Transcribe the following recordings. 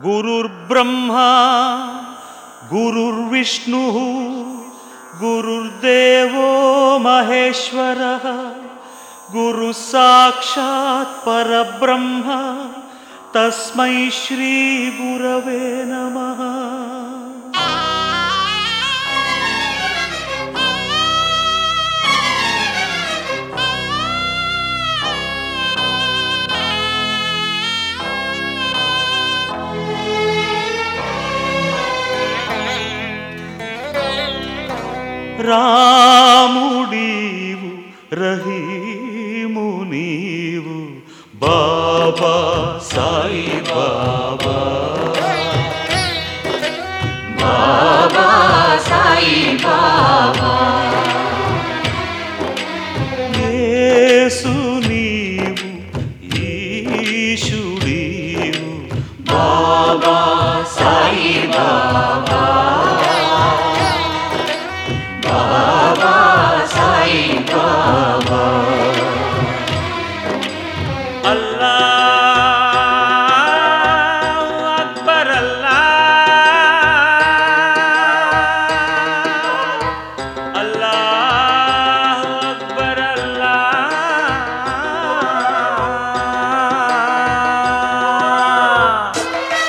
గురుర్బ్రహ్మా గురుర్విష్ణు గురుర్దేవో మహేశ్వర గురు సాక్షాత్ పరబ్రహ్మ తస్మై శ్రీ గురవే నమః రాముడీవు రహీము నీవు బాబా సాయి బాబా యేసు నీవు ఈశుడీవు బాబా సాయి బాబా బాబా సాయి బాబా అల్లాహ్ అక్బర్ అల్లాహ్ అల్లాహ్ అక్బర్ అల్లాహ్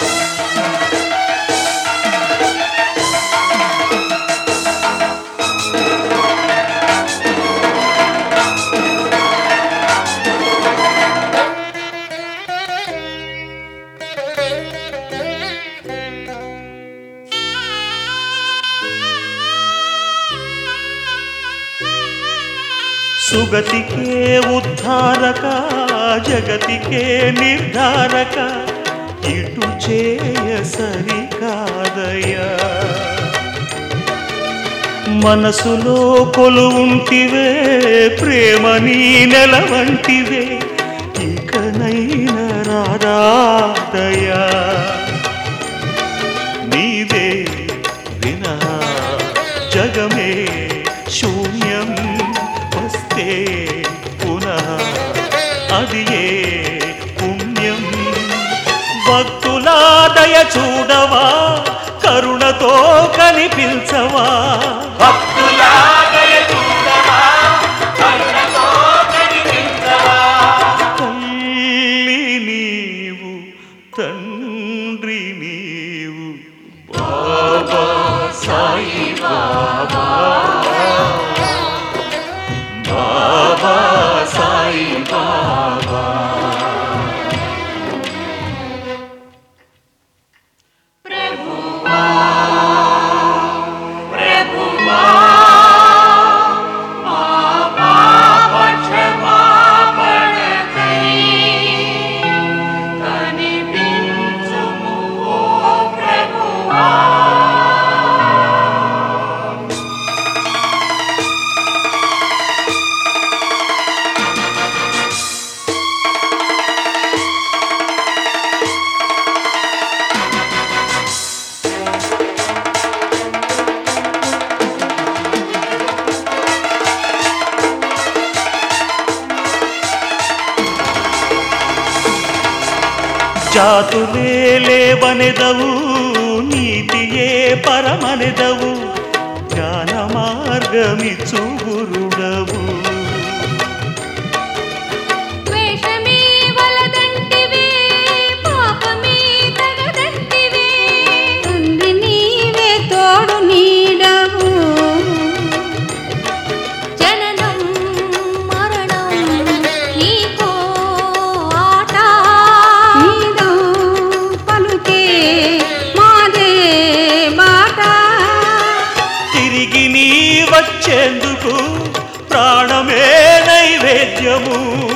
సుగతికే ఉద్ధారక జగతికే నిర్ధారక ఇటు చేయ సరికాదయ్యా మనసులో కొలువుంటివే ప్రేమని నెలవంటివే ఇకనైన రారాదయా నీవే వినా జగమే శూన్యం వస్తే పునః అది ఏ పుణ్యం భక్తులాదయ చూడవా కరుణతో కనిపించవా భక్తులాదయ చూడవా కరుణతో కనిపించవా తల్లి నీవు తండ్రి నీవు బాబా సాయి బాబా బాబా సాయి బాబా జాతులే లేవనెదవు నీతియే పరమనెదవు జ్ఞాన మార్గమిచ్చు గురుడవు ద్వేషమే వలదంటివే పాపమే తగదంటివే తండ్రి నీవే తోడు నీడవు జననం మరణం నీకో ఆట నీదో పలుకే మాదే బాట తిరిగి నీ వచ్చేందుకు ప్రాణమే నైవేద్యము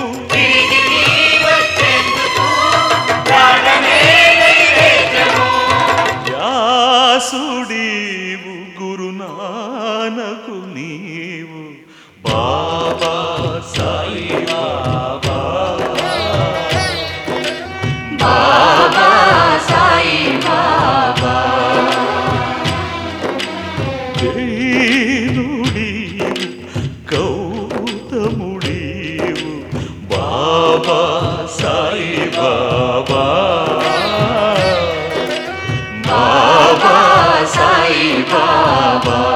వ్యాసుడీవు గురునానకు నీవు బాబా సాయి బాబా జైనుడీవు గౌతముడీవు సాయి బాబా